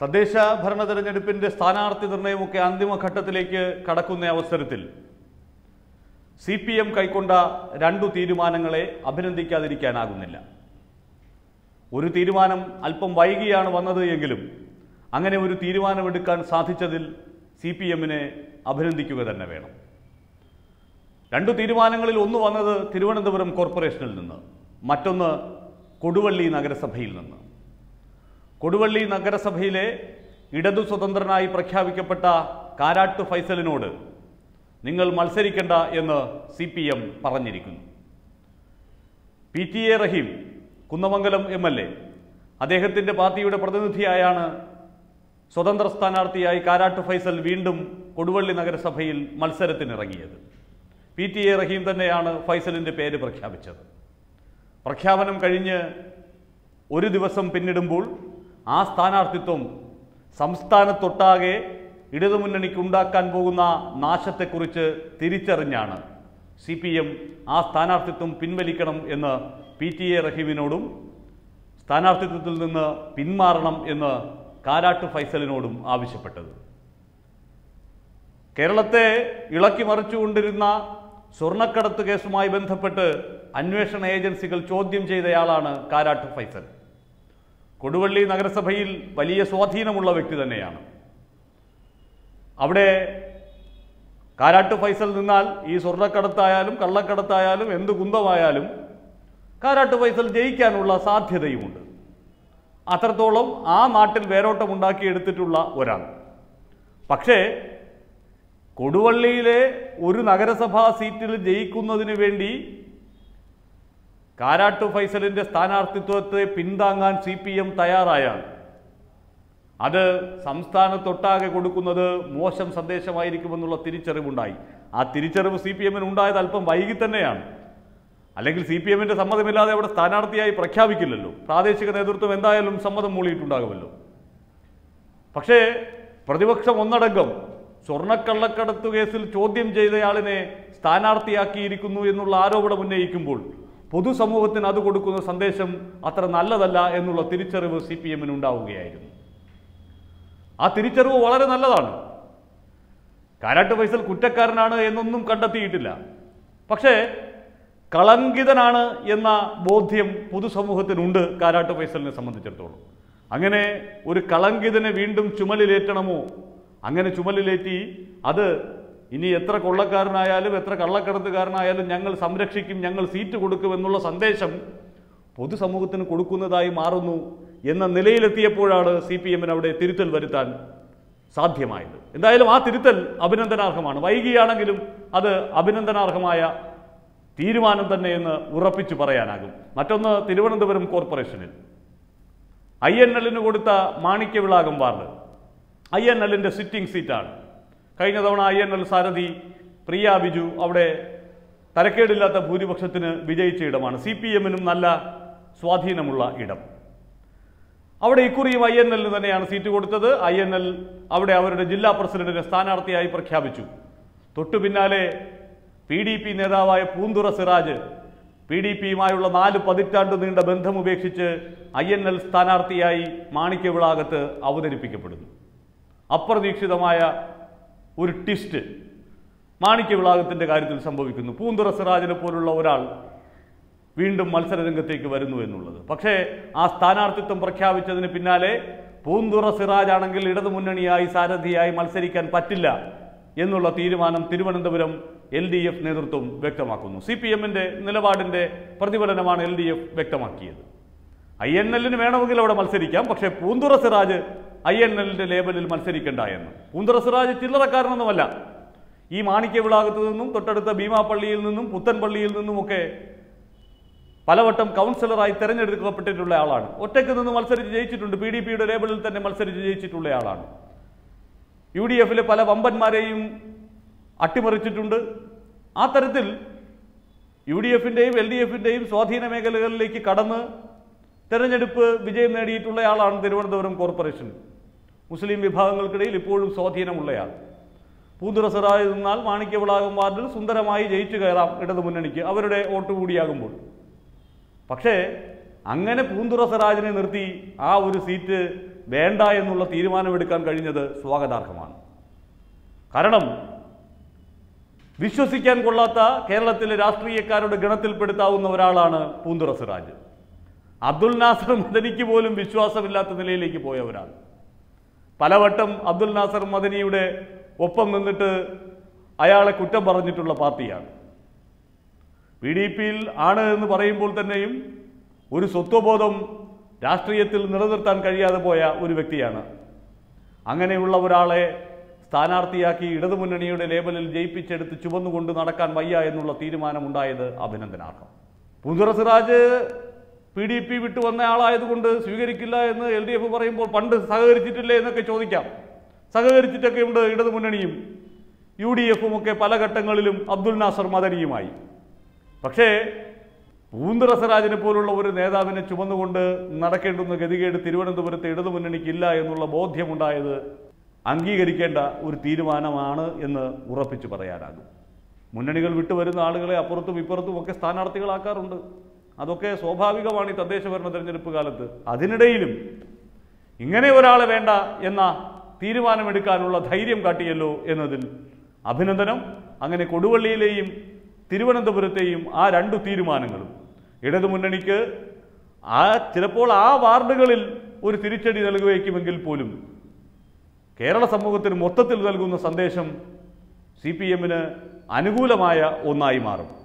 തദ്ദേശ ഭരണ തെരഞ്ഞെടുപ്പിന്റെ സ്ഥാനാർത്ഥി നിർണയമൊക്കെ അന്തിമഘട്ടത്തിലേക്ക് കടക്കുന്ന അവസരത്തിൽ സി പി എം കൈക്കൊണ്ട രണ്ടു തീരുമാനങ്ങളെ അഭിനന്ദിക്കാതിരിക്കാനാകുന്നില്ല ഒരു തീരുമാനം അല്പം വൈകിയാണ് വന്നത് എങ്കിലും അങ്ങനെ ഒരു തീരുമാനമെടുക്കാൻ സാധിച്ചതിൽ സി പി എമ്മിനെ അഭിനന്ദിക്കുക തന്നെ വേണം രണ്ടു തീരുമാനങ്ങളിൽ ഒന്ന് വന്നത് തിരുവനന്തപുരം കോർപ്പറേഷനിൽ നിന്ന് മറ്റൊന്ന് കൊടുവള്ളി നഗരസഭയിൽ നിന്ന് കൊടുവള്ളി നഗരസഭയിലെ ഇടതു സ്വതന്ത്രനായി പ്രഖ്യാപിക്കപ്പെട്ട കാരാട്ട് ഫൈസലിനോട് നിങ്ങൾ മത്സരിക്കേണ്ട എന്ന് സി പി എം പറഞ്ഞിരിക്കുന്നു P T A Rahim Kunnamangalam M L A അദ്ദേഹത്തിൻ്റെ പാർട്ടിയുടെ പ്രതിനിധിയായാണ് സ്വതന്ത്ര സ്ഥാനാർത്ഥിയായി കാരാട്ട് ഫൈസൽ വീണ്ടും കൊടുവള്ളി നഗരസഭയിൽ മത്സരത്തിനിറങ്ങിയത് പി ടി എ റഹീം തന്നെയാണ് ഫൈസലിൻ്റെ പേര് പ്രഖ്യാപിച്ചത് പ്രഖ്യാപനം കഴിഞ്ഞ് ഒരു ദിവസം പിന്നിടുമ്പോൾ ആ സ്ഥാനാർത്ഥിത്വം സംസ്ഥാനത്തൊട്ടാകെ ഇടതുമുന്നണിക്ക് ഉണ്ടാക്കാൻ പോകുന്ന നാശത്തെക്കുറിച്ച് തിരിച്ചറിഞ്ഞാണ് സി പി എം ആ സ്ഥാനാർത്ഥിത്വം പിൻവലിക്കണം എന്ന് പി ടി എ റഹീമിനോടും സ്ഥാനാർത്ഥിത്വത്തിൽ നിന്ന് പിന്മാറണം എന്ന് കാരാട്ട് ഫൈസലിനോടും ആവശ്യപ്പെട്ടത് കേരളത്തെ ഇളക്കി മറിച്ചുകൊണ്ടിരുന്ന സ്വർണ്ണക്കടത്ത് കേസുമായി ബന്ധപ്പെട്ട് അന്വേഷണ ഏജൻസികൾ ചോദ്യം ചെയ്തയാളാണ് കാരാട്ട് ഫൈസൽ കൊടുവള്ളി നഗരസഭയിൽ വലിയ സ്വാധീനമുള്ള വ്യക്തി തന്നെയാണ് അവിടെ കാരാട്ട് ഫൈസൽ നിന്നാൽ ഈ സ്വർണ്ണക്കടത്തായാലും കള്ളക്കടത്തായാലും എന്ത് കുന്തമായാലും കാരാട്ട് ഫൈസൽ ജയിക്കാനുള്ള സാധ്യതയുമുണ്ട് അത്രത്തോളം ആ നാട്ടിൽ വേരോട്ടമുണ്ടാക്കിയെടുത്തിട്ടുള്ള ഒരാൾ പക്ഷേ കൊടുവള്ളിയിലെ ഒരു നഗരസഭാ സീറ്റിൽ ജയിക്കുന്നതിന് വേണ്ടി കാരാട്ട് ഫൈസലിന്റെ സ്ഥാനാർത്ഥിത്വത്തെ പിന്താങ്ങാൻ സി പി എം തയ്യാറായാൽ അത് സംസ്ഥാനത്തൊട്ടാകെ കൊടുക്കുന്നത് മോശം സന്ദേശമായിരിക്കുമെന്നുള്ള തിരിച്ചറിവുണ്ടായി ആ തിരിച്ചറിവ് സി പി എമ്മിന് ഉണ്ടായത് അല്പം വൈകി തന്നെയാണ് അല്ലെങ്കിൽ സി പി എമ്മിന്റെ സമ്മതമില്ലാതെ അവിടെ സ്ഥാനാർത്ഥിയായി പ്രഖ്യാപിക്കില്ലല്ലോ പ്രാദേശിക നേതൃത്വം എന്തായാലും സമ്മതം മൂളിയിട്ടുണ്ടാകുമല്ലോ പക്ഷേ പ്രതിപക്ഷം ഒന്നടങ്കം സ്വർണ്ണക്കള്ളക്കടത്തു കേസിൽ ചോദ്യം ചെയ്തയാളിനെ സ്ഥാനാർത്ഥിയാക്കിയിരിക്കുന്നു എന്നുള്ള ആരോപണം ഉന്നയിക്കുമ്പോൾ പൊതുസമൂഹത്തിന് അത് കൊടുക്കുന്ന സന്ദേശം അത്ര നല്ലതല്ല എന്നുള്ള തിരിച്ചറിവ് സി പി എമ്മിന് ഉണ്ടാവുകയായിരുന്നു ആ തിരിച്ചറിവ് വളരെ നല്ലതാണ് കാരാട്ട് ഫൈസൽ കുറ്റക്കാരനാണ് എന്നൊന്നും കണ്ടെത്തിയിട്ടില്ല പക്ഷേ കളങ്കിതനാണ് എന്ന ബോധ്യം പൊതുസമൂഹത്തിനുണ്ട് കാരാട്ട് ഫൈസലിനെ സംബന്ധിച്ചിടത്തോളം അങ്ങനെ ഒരു കളങ്കിതനെ വീണ്ടും ചുമലിലേറ്റണമോ അങ്ങനെ ചുമലിലേറ്റി അത് ഇനി എത്ര കൊള്ളക്കാരനായാലും എത്ര കള്ളക്കടത്തുകാരനായാലും ഞങ്ങൾ സംരക്ഷിക്കും ഞങ്ങൾ സീറ്റ് കൊടുക്കും എന്നുള്ള സന്ദേശം പൊതുസമൂഹത്തിന് കൊടുക്കുന്നതായി മാറുന്നു എന്ന നിലയിലെത്തിയപ്പോഴാണ് സി പി എമ്മിന് അവിടെ തിരുത്തൽ വരുത്താൻ സാധ്യമായത് എന്തായാലും ആ തിരുത്തൽ അഭിനന്ദനാർഹമാണ് വൈകിയാണെങ്കിലും അത് അഭിനന്ദനാർഹമായ തീരുമാനം തന്നെ എന്ന് ഉറപ്പിച്ചു പറയാനാകും മറ്റൊന്ന് തിരുവനന്തപുരം കോർപ്പറേഷനിൽ ഐ എൻ എല്ലിന് കൊടുത്ത മാണിക്യവിളാകം വാർഡ് ഐ എൻ എല്ലിൻ്റെ സിറ്റിംഗ് സീറ്റാണ് കഴിഞ്ഞ തവണ ഐ എൻ എൽ സാരഥി പ്രിയ ബിജു അവിടെ തരക്കേടില്ലാത്ത ഭൂരിപക്ഷത്തിന് വിജയിച്ച ഇടമാണ് സി പി എമ്മിനും നല്ല സ്വാധീനമുള്ള ഇടം അവിടെ ഇക്കുറിയും ഐ എൻ എല്ലിന് തന്നെയാണ് സീറ്റ് കൊടുത്തത് ഐ എൻ എൽ അവിടെ അവരുടെ ജില്ലാ പ്രസിഡന്റിനെ സ്ഥാനാർത്ഥിയായി പ്രഖ്യാപിച്ചു തൊട്ടു പിന്നാലെ പി ഡി പി നേതാവായ പൂന്തുറ സിറാജ് പി ഡി പിയുമായുള്ള നാല് പതിറ്റാണ്ട് നീണ്ട ബന്ധം ഉപേക്ഷിച്ച് ഐ എൻ എൽ സ്ഥാനാർത്ഥിയായി മാണിക്യവിളാകത്ത് അവതരിപ്പിക്കപ്പെടുന്നു അപ്രതീക്ഷിതമായ ഒരു ട്വിസ്റ്റ് മാണിക്യവിളാകത്തിന്റെ കാര്യത്തിൽ സംഭവിക്കുന്നു പൂന്തുറ സിറാജിനെ പോലുള്ള ഒരാൾ വീണ്ടും മത്സരരംഗത്തേക്ക് വരുന്നു എന്നുള്ളത് പക്ഷേ ആ സ്ഥാനാർത്ഥിത്വം പ്രഖ്യാപിച്ചതിന് പിന്നാലെ പൂന്തുറ സിറാജ് ആണെങ്കിൽ ഇടതുമുന്നണിയായി സാരഥിയായി മത്സരിക്കാൻ പറ്റില്ല എന്നുള്ള തീരുമാനം തിരുവനന്തപുരം എൽ ഡി എഫ് നേതൃത്വം വ്യക്തമാക്കുന്നു സി പി എമ്മിന്റെ നിലപാടിന്റെ പ്രതിഫലനമാണ് എൽ ഡി എഫ് വ്യക്തമാക്കിയത് ഐ എൻ എല്ലിന് വേണമെങ്കിൽ അവിടെ മത്സരിക്കാം പക്ഷേ പൂന്തുറ സിറാജ് ഐ എൻ എല്ലിന്റെ ലേബലിൽ മത്സരിക്കേണ്ട എന്ന് പൂന്തുറ സിറാജ് ചില്ലറക്കാരനൊന്നുമല്ല ഈ മാണിക്യവിളാകത്ത് നിന്നും തൊട്ടടുത്ത ഭീമാപ്പള്ളിയിൽ നിന്നും പുത്തൻപള്ളിയിൽ നിന്നുമൊക്കെ പലവട്ടം കൗൺസിലറായി തെരഞ്ഞെടുക്കപ്പെട്ടിട്ടുള്ള ആളാണ് ഒറ്റയ്ക്ക് നിന്ന് മത്സരിച്ച് ജയിച്ചിട്ടുണ്ട് പി ഡി പിയുടെ ലേബലിൽ തന്നെ മത്സരിച്ച് ജയിച്ചിട്ടുള്ള ആളാണ് യു ഡി എഫിലെ പല വമ്പന്മാരെയും അട്ടിമറിച്ചിട്ടുണ്ട് ആ തരത്തിൽ യു ഡി എഫിൻ്റെയും എൽ ഡി എഫിൻ്റെയും സ്വാധീന മേഖലകളിലേക്ക് കടന്ന് തെരഞ്ഞെടുപ്പ് വിജയം നേടിയിട്ടുള്ളയാളാണ് തിരുവനന്തപുരം കോർപ്പറേഷൻ മുസ്ലിം വിഭാഗങ്ങൾക്കിടയിൽ ഇപ്പോഴും സ്വാധീനമുള്ളയാൾ പൂന്തുറ സിറായി നിന്നാൽ മാണിക്യവിളാകം വാർഡിൽ സുന്ദരമായി ജയിച്ചു കയറാം ഇടതുമുന്നണിക്ക് അവരുടെ വോട്ട് കൂടിയാകുമ്പോൾ പക്ഷേ അങ്ങനെ പൂന്തുറ സിറാജിനെ നിർത്തി ആ ഒരു സീറ്റ് വേണ്ട എന്നുള്ള തീരുമാനമെടുക്കാൻ കഴിഞ്ഞത് സ്വാഗതാർഹമാണ് കാരണം വിശ്വസിക്കാൻ കൊള്ളാത്ത കേരളത്തിലെ രാഷ്ട്രീയക്കാരുടെ ഗണത്തിൽപ്പെടുത്താവുന്ന ഒരാളാണ് പൂന്തുറ സിറാജ് അബ്ദുൽ നാസർ മദനിക്ക് പോലും വിശ്വാസമില്ലാത്ത നിലയിലേക്ക് പോയവരാണ് പലവട്ടം അബ്ദുൽ നാസർ മദനിയുടെ ഒപ്പം നിന്നിട്ട് അയാളെ കുറ്റം പറഞ്ഞിട്ടുള്ള പാർട്ടിയാണ് പി ഡി പിയിൽ ആണ് എന്ന് പറയുമ്പോൾ തന്നെയും ഒരു സ്വത്വബോധം രാഷ്ട്രീയത്തിൽ നിലനിർത്താൻ കഴിയാതെ പോയ ഒരു വ്യക്തിയാണ് അങ്ങനെയുള്ള ഒരാളെ സ്ഥാനാർത്ഥിയാക്കി ഇടതുമുന്നണിയുടെ ലേബലിൽ ജയിപ്പിച്ചെടുത്ത് ചുവന്നുകൊണ്ട് നടക്കാൻ വയ്യ എന്നുള്ള തീരുമാനമുണ്ടായത് അഭിനന്ദനാർഹം Poonthura Siraj P D P വിട്ടു വന്ന ആളായതുകൊണ്ട് സ്വീകരിക്കില്ല എന്ന് എൽ ഡി എഫ് പറയുമ്പോൾ പണ്ട് സഹകരിച്ചിട്ടില്ലേ എന്നൊക്കെ ചോദിക്കാം സഹകരിച്ചിട്ടൊക്കെ ഉണ്ട് ഇടതുമുന്നണിയും യു ഡി എഫും ഒക്കെ പല ഘട്ടങ്ങളിലും അബ്ദുൽ നാസർ മദനിയുമായി പക്ഷേ പൂന്തുറ സിറാജിനെ പോലുള്ള ഒരു നേതാവിനെ ചുമന്നുകൊണ്ട് നടക്കേണ്ടുന്ന ഗതികേട് തിരുവനന്തപുരത്തെ ഇടതുമുന്നണിക്കില്ല എന്നുള്ള ബോധ്യമുണ്ടായത് അംഗീകരിക്കേണ്ട ഒരു തീരുമാനമാണ് എന്ന് ഉറപ്പിച്ചു പറയാനാകും മുന്നണികൾ വിട്ടുവരുന്ന ആളുകളെ അപ്പുറത്തും ഇപ്പുറത്തും ഒക്കെ സ്ഥാനാർത്ഥികളാക്കാറുണ്ട് അതൊക്കെ സ്വാഭാവികമാണ് ഈ തദ്ദേശ ഭരണ തെരഞ്ഞെടുപ്പ് കാലത്ത് അതിനിടയിലും ഇങ്ങനെ ഒരാളെ വേണ്ട എന്ന തീരുമാനമെടുക്കാനുള്ള ധൈര്യം കാട്ടിയല്ലോ എന്നതിൽ അഭിനന്ദനം അങ്ങനെ കൊടുവള്ളിയിലെയും തിരുവനന്തപുരത്തെയും ആ രണ്ടു തീരുമാനങ്ങളും ഇടതുമുന്നണിക്ക് ആ ചിലപ്പോൾ ആ വാർഡുകളിൽ ഒരു തിരിച്ചടി നൽകുവയ്ക്കുമെങ്കിൽ പോലും കേരള സമൂഹത്തിന് മൊത്തത്തിൽ നൽകുന്ന സന്ദേശം സി പി എമ്മിന് അനുകൂലമായ ഒന്നായി മാറും